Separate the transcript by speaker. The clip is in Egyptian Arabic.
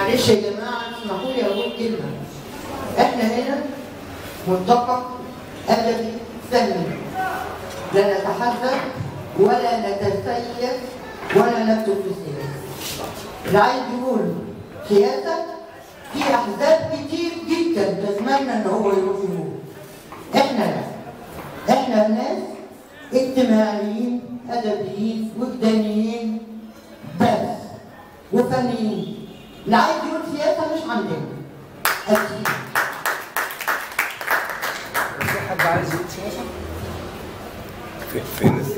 Speaker 1: معلش يا جماعه اسمحوا لي اقول كلمه احنا هنا ملتقى ادبي فني لا نتحدث ولا نتسيس ولا نكتب في السياسه اللي عايز يقول سياسه في احزاب كتير جدا تتمنى ان هو يروح يقول احنا لا احنا ناس اجتماعيين ادبيين وجدانيين بس وفنيين اللي عايز يقول سياسه مش عندنا أكيد.
Speaker 2: في حد عايز يقول سياسه؟
Speaker 3: في- فين